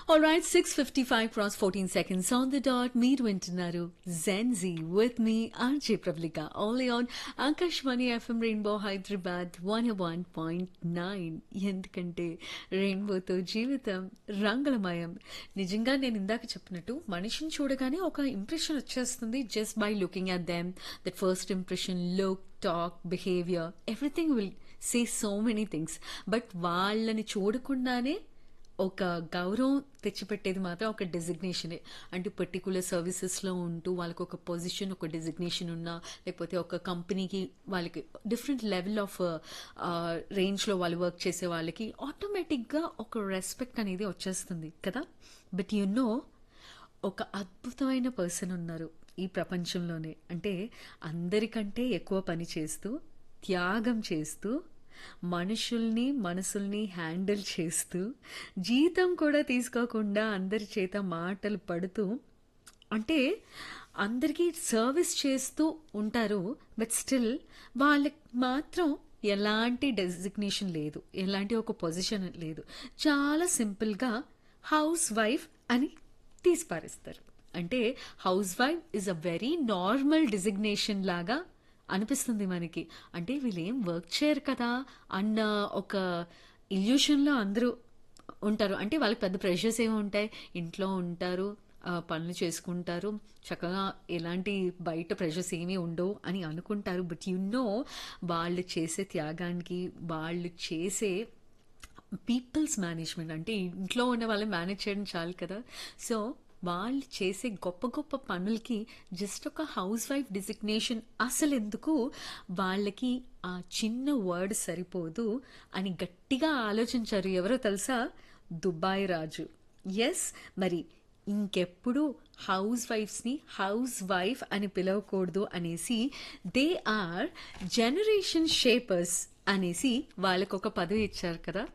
All right, 6.55 cross 14 seconds on the dot. మీరు వింటున్నారు Gen Z with me RJ Prablika only on Akashvani F M rainbow Hyderabad one one point nine ఎందుకంటే రెయిన్బోతో జీవితం రంగులమయం నిజంగా నేను ఇందాక చెప్పినట్టు మనిషిని చూడగానే ఒక ఇంప్రెషన్ వచ్చేస్తుంది just by looking at them that first impression look talk behaviour everything will say so many things but వాళ్ళని చూడకుండానే ఒక గౌరవం తెచ్చిపెట్టేది మాత్రం ఒక డెసిగ్నేషనే అంటే పర్టికులర్ సర్వీసెస్లో ఉంటూ వాళ్ళకి ఒక పొజిషన్ ఒక డెసిగ్నేషన్ ఉన్నా లేకపోతే ఒక కంపెనీకి వాళ్ళకి డిఫరెంట్ లెవెల్ ఆఫ్ రేంజ్లో వాళ్ళు వర్క్ చేసే వాళ్ళకి ఆటోమేటిక్గా ఒక రెస్పెక్ట్ అనేది వచ్చేస్తుంది కదా బట్ యు నో ఒక అద్భుతమైన పర్సన్ ఉన్నారు ఈ ప్రపంచంలోనే అంటే అందరికంటే ఎక్కువ పని చేస్తూ త్యాగం చేస్తూ మనుషుల్ని మనసుల్ని హ్యాండిల్ చేస్తూ జీతం కూడా తీసుకోకుండా అందరి చేత మాటలు పడుతూ అంటే అందరికీ సర్వీస్ చేస్తూ ఉంటారు బట్ స్టిల్ వాళ్ళకి మాత్రం ఎలాంటి డెసిగ్నేషన్ లేదు ఎలాంటి ఒక పొజిషన్ లేదు చాలా సింపుల్గా హౌస్ వైఫ్ అని తీసిపారేస్తారు అంటే house wife is a very normal designation లాగా అనిపిస్తుంది మనకి అంటే వీళ్ళు ఏం వర్క్ చేయరు కదా అన్న ఒక ఇల్యూషన్లో అందరూ ఉంటారు అంటే వాళ్ళకి పెద్ద ప్రెషర్స్ ఏమి ఉంటాయి ఇంట్లో ఉంటారు ఆ, పనులు చేసుకుంటారు చక్కగా ఎలాంటి బయట ప్రెషర్స్ ఏమీ ఉండవు అని అనుకుంటారు బట్ యు నో వాళ్ళు చేసే త్యాగానికి వాళ్ళు చేసే పీపుల్స్ మేనేజ్మెంట్ అంటే ఇంట్లో ఉన్న వాళ్ళని మేనేజ్ చేయడం చాలు కదా సో వాళ్ళు చేసే గొప్ప గొప్ప పనులకి జస్ట్ ఒక హౌస్ వైఫ్ డిజిగ్నేషన్ అసలు ఎందుకు వాళ్ళకి ఆ చిన్న వర్డ్ సరిపోదు అని గట్టిగా ఆలోచించారు ఎవరో తెలుసా దుబాయ్ రాజు ఎస్ మరి ఇంకెప్పుడు హౌస్ వైఫ్స్ని హౌస్ వైఫ్ అని పిలవకూడదు అనేసి దే ఆర్ జనరేషన్ షేపర్స్ అనేసి వాళ్ళకు ఒక పదవి ఇచ్చారు కదా